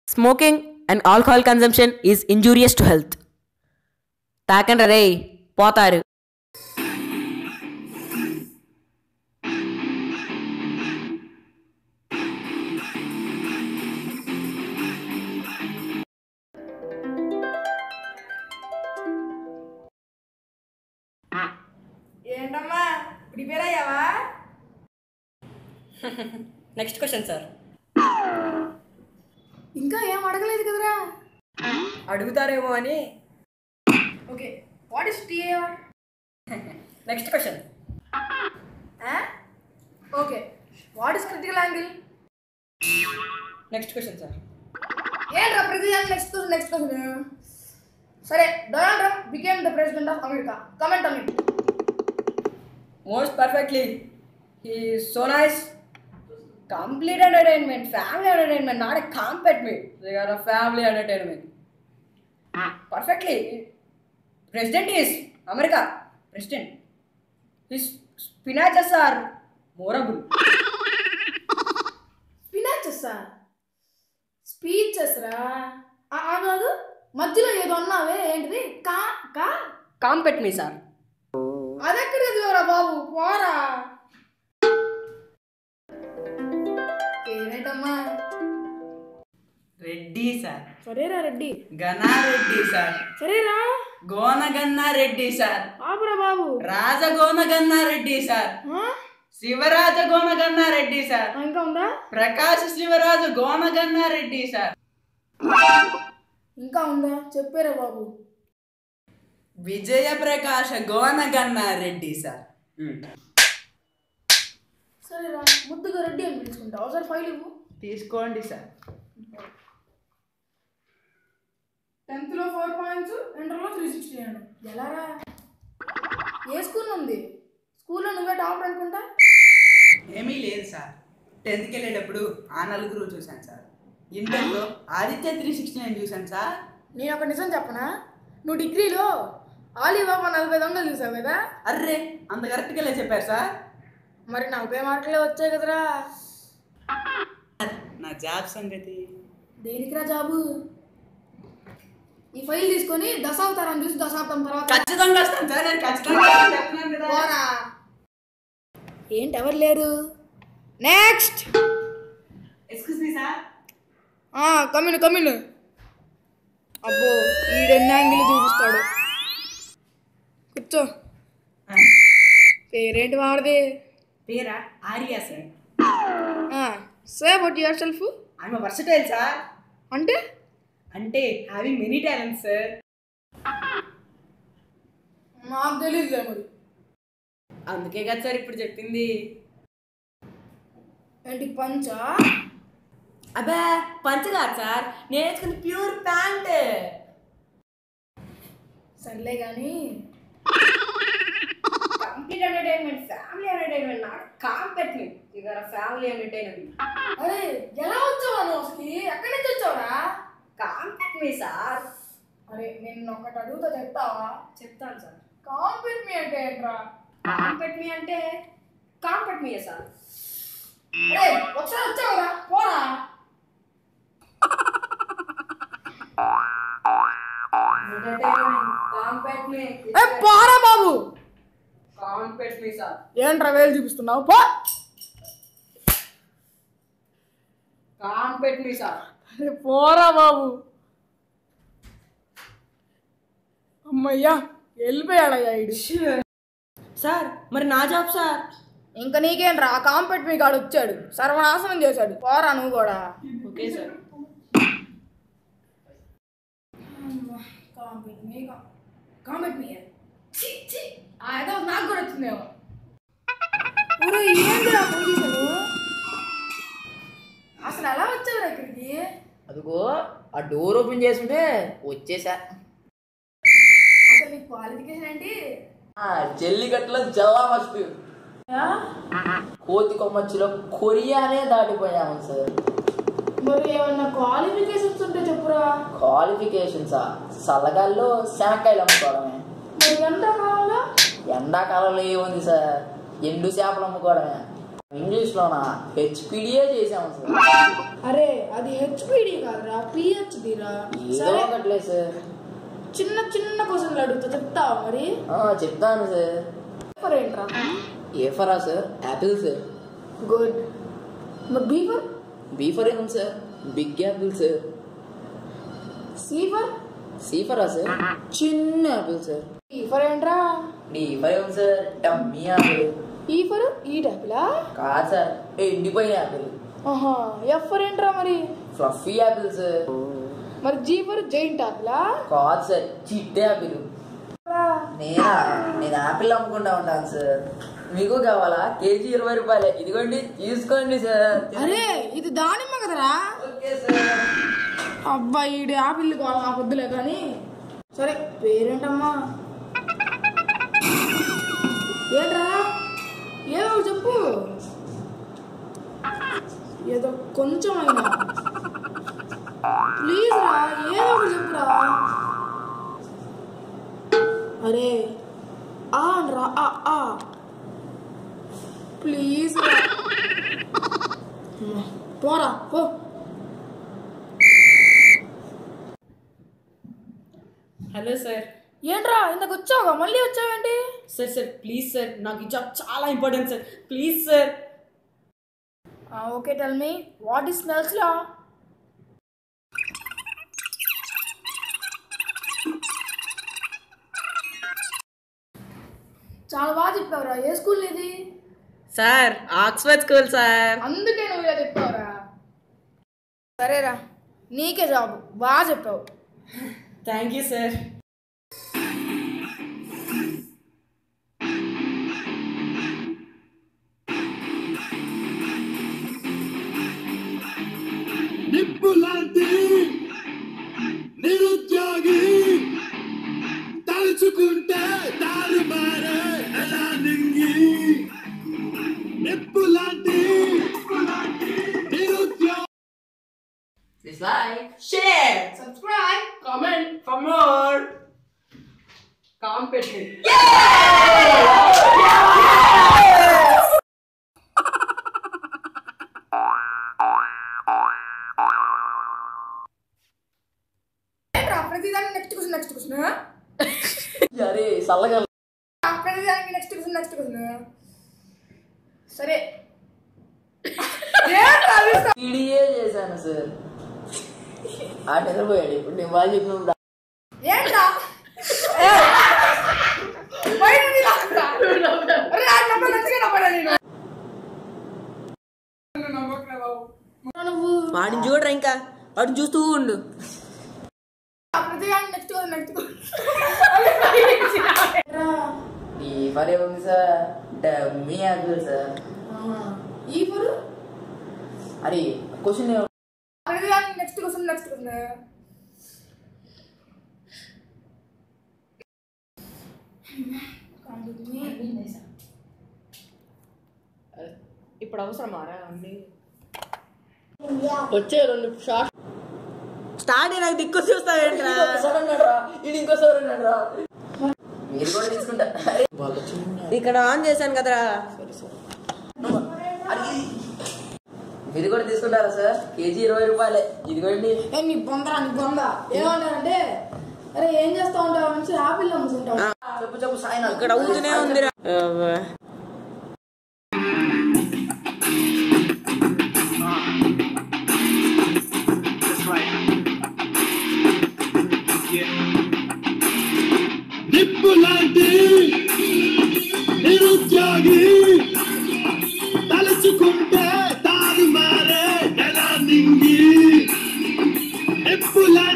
Smoking and alcohol consumption is injurious to health తాకండి రే పోతారు ఏంటమ్మా ప్రిపేర్ అయ్యావా నెక్స్ట్ క్వశ్చన్ సార్ ఇంకా ఏం అడగలేదు కదరా అడుగుతారేమో అని okay what is TAR next question okay what is critical angle next question sir ఏంట్రా ప్రతి నెక్స్ట్ క్వశ్చన్ నెక్స్ట్ క్వశ్చన్ సరే Donald Trump became the president of America comment on it most perfectly he so nice complete entertainment family entertainment not a compete me they are a family entertainment perfectly president is America president his spinaches are memorable spinaches speeches రా ఆ కాదు మధ్యలో ఏదో అన్నావే ఏంటిది కా కా కాంపెట్ మీ sir అదెక్కడ చదివారా బాబు పోరా ఏనేటమ్మా రెడ్డి సార్ సరేరా రెడ్డి గనారెడ్డి సార్ సరేరా గోనగన్నారెడ్డి సార్ ఆపురా బాబు రాజగోనగన్నారెడ్డి సార్ ఆ? శివరాజ గోనగన్నారెడ్డి సార్ ఆ, ఇంకా ఉందా ప్రకాశ్ శివరాజు గోనగన్నారెడ్డి సార్ ఇంకా ఉందా చెప్పారా బాబు విజయ ప్రకాశ గోనగన్నారెడ్డి సార్ సరేరా ముద్దుగా రెడ్డి అని పిలుచుకుంటా ఒకసారి ఫైల్ ఇవ్వు తీసుకోండి సార్ టెన్త్లో ఫోర్ పాయింట్స్ ఇంటర్లో త్రీ సిక్స్టీ అండి ఎలారా ఏ స్కూల్ ఉంది స్కూల్లో నువ్వే టాపర్ అనుకుంటా ఏమీ లేదు సార్ టెన్త్కి వెళ్ళేటప్పుడు ఆ నలుగురు చూశాను సార్ ఇంటర్లో ఆదిత్య త్రీ సిక్స్టీ నైన్ చూశాను సార్ నేను ఒక నిజం చెప్పనా నువ్వు డిగ్రీలో ఆలీబాబా నలభై దొంగలు చూసావు కదా అర్రే అంత కరెక్ట్గా వెళ్ళే చెప్పారు సార్ మరి నలభై మార్కులే వచ్చాయి కదరా నా జాబ్ సంగతి దేనికిరా జాబు ఈ ఫైల్ తీసుకొని దశావతారం చూసి దశాబ్దం తర్వాత ఖచ్చితంగా వస్తాను సార్ నేను ఖచ్చితంగా వస్తాను చెప్తున్నాను కదా పోరా ఏంటి ఎవరు లేరు next excuse me sir come in come in అబ్బో ఈడెన్ని యాంగిల్ చూపిస్తాడు కూర్చో పేరేంటి వాడిది పేరా Arya sir say about yourself I'm versatile sir అంటే అంటే హ్యావింగ్ మెనీ టాలెంట్ సార్ నాకు తెలియదులే మరి అందుకే కదా సార్ ఇప్పుడు చెప్పింది ఏంటి పంచా అబ్బా పంచ కాదు సార్ నేను వేసుకుని ప్యూర్ ప్యాంట్ సర్లే కానీ complete entertainment family entertainment not compete me your family entertainment అరే ఎలా వచ్చావా నువ్వు అసలు ఎక్కడి నుంచి వచ్చావురా కాంపెట్ మీ సార్ అరే నేను ఒకటి అడుగుతా చెప్తావా చెప్తాను సార్ కాంపిట్ మీ అంటే ఏంట్రా కాంపెట్ మీ అంటే కాంపెట్ మీ సార్ అరే ఒకసారి వచ్చావురా పోరా కాంపెట్ మీ ఏ పోరా బాబు కాంపెట్ మీ సార్ ఏంట్రా వేలు చూపిస్తున్నావు పో కాంపెట్ మీ సార్ అరే పోరా బాబు అమ్మయ్యా వెళ్ళిపోయాడయ్యా ఇడు సార్ మరి నా జాబ్ సార్ ఇంకా నీకేంట్రా ఆ కాంపెట్ మీ కాడు వచ్చాడు సర్వనాశనం చేశాడు పోరా నువ్వు కూడా ఓకే సార్ కాంపెట్ మీ కాంపెట్ మీ ఏదో నాకు కూడా వచ్చిందేమో ఊరే ఏందిరా పొజిషన్ అసలు ఎలా వచ్చావురా ఇక్కడికి అదిగో ఆ డోర్ ఓపెన్ చేసుంటే వచ్చేసా అసలు నీ క్వాలిఫికేషన్ ఏంటి ఆ జల్లికట్టులో జల్లా మస్తు కోతి కొమ్మచ్చిలో కొరియానే దాటిపోయాము సార్ మరి ఏమన్నా క్వాలిఫికేషన్స్ ఉంటే చెప్పురా క్వాలిఫికేషన్సా చల్లగాల్లో శనక్కాయలు అమ్ముకోవడమే మరి ఎంత కావాలా ఎండాకాలంలో ఏముంది సార్ ఎండు చేపలు అమ్ముకోవడమే ఇంగ్లీష్లోనా హెచ్పిడియే చేసాము సార్ అరే అది హెచ్పిడి కాదురా పిహెచ్డి రా ఏదో సరే ఒకట్లే సార్ చిన్న చిన్న క్వశ్చన్లు అడుగుతా చెప్తావా మరి ఆ, చెప్తాను సార్ ఫర్ ఏంట్రా ఏ ఫరా సార్ యాపిల్ సార్ గుడ్ మరి బీ ఫర్ బీ ఫర్ ఏం sir big apple sir C for C ఫరా సార్ చిన్న యాపిల్ సార్ ఈ ఫర్ ఏంట్రా డి ఫర్ ఏం sir dummy apple E for E టైప్లా కాదు సార్ ఎండిపోయిన యాపిల్ ఆహా ఎఫ్ ఫర్ ఏంట్రా మరి ఫ్లఫీ యాపిల్ సార్ మరి జీ ఫర్ జైంట్ ఆపిలా కాదు సార్ చిట్టి యాపిల్ నేనా నేను యాపిల్ అమ్ముకుంటా ఉంటాను సార్ మీకు కావాలా కేజీ ఇరవై రూపాయలే ఇదిగోండి తీసుకోండి సార్ అరే ఇది దానిమ్మ కదరా ఓకే సార్ అబ్బా ఈడు ఆపిల్ కావాలి నాకు వద్దులే కానీ సరే పేరేంటమ్మా ఏంట్రా ఏదో ఒకటి చెప్పు ఏదో కొంచెం అయినా ప్లీజ్ రా ఏదో ఒకటి చెప్పురా అరే ఆ అనరా ఆ ఆ ప్లీజ్ రా అమ్మా, పోరా పో హలో సార్ ఏంట్రా ఇంతకు వచ్చావుగా మళ్ళీ వచ్చావేంటి సార్ సార్ ప్లీజ్ సార్ నాకు ఈ జాబ్ చాలా important sir please sir okay tell me what is smells లా చాలా బాగా చెప్పావురా ఏ స్కూల్ ఇది సార్ ఆక్స్ఫర్డ్ స్కూల్ సార్ అందుకే నువ్వు ఇలా చెప్పావురా సరేరా నీకే జాబ్ బాగా చెప్పావు థ్యాంక్ యూ సార్ నిప్పులాంటి నిరుద్యోగి తలుచుకుంటే తారుమారే ఎలా నింగి నిప్పులాంటి నిరుద్యోగి Please like. Share subscribe comment for more competition ఏంట్రా ప్రతిదానికి నెక్స్ట్ క్వశ్చన్ నెక్స్ట్ క్వశ్చన్ అరే చల్లగా ప్రతిదానికి నెక్స్ట్ క్వశ్చన్ నెక్స్ట్ క్వశ్చన్ సరే ఏంట్రా అది? పిడియే చేశాను సార్ ఆ నిద్రపోయాడు ఇప్పుడు నేను బాగా చెప్పినప్పుడు ఏంట్రా బయట నుండి లాక్కురా. అరే, ఆ నెంబర్ మంచిగా నమ్మరా నేను నువ్వు వాడిని చూడరా ఇంకా వాడిని చూస్తూ ఉండు ప్రతిదానికి నెక్స్ట్ నెక్స్ట్ ఈ ఫర్ ఏముంది sir dummy apple sir E for అరే క్వశ్చన్ ప్రతిదానికి నెక్స్ట్ క్వశ్చన్ నెక్స్ట్ క్వశ్చన్ ఇప్పుడు అవసరమా రా అండి వచ్చే రెండు షార్ట్ స్టార్ట్ నాకు దిక్కు చూస్తావేంట్రా ఇంకోసారి అన్నాడు రా ఇది ఇంకోసారి అన్నాడు రా మీరు కూడా తీసుకుంటా అరే వాళ్ళ చిన్న ఇక్కడ ఆన్ చేశాను కదరా అది మీరు కూడా తీసుకుంటారా సార్ కేజీ ఇరవై రూపాయలే ఇదిగోండి ఏ నీ బొందరా నీ బొంద ఏమంటారంటే అరే ఏం చేస్తా ఉంటావు మంచి ఆపిల్ అమ్ముతుంటావు చెప్పు చెప్పు సాయన ఇక్కడ అవుతూనే ఉందిరా నిప్పులాంటి నిరుద్యోగి తలుచుకుంటే తారుమారే ఎలా నింగి నిప్పులాంటి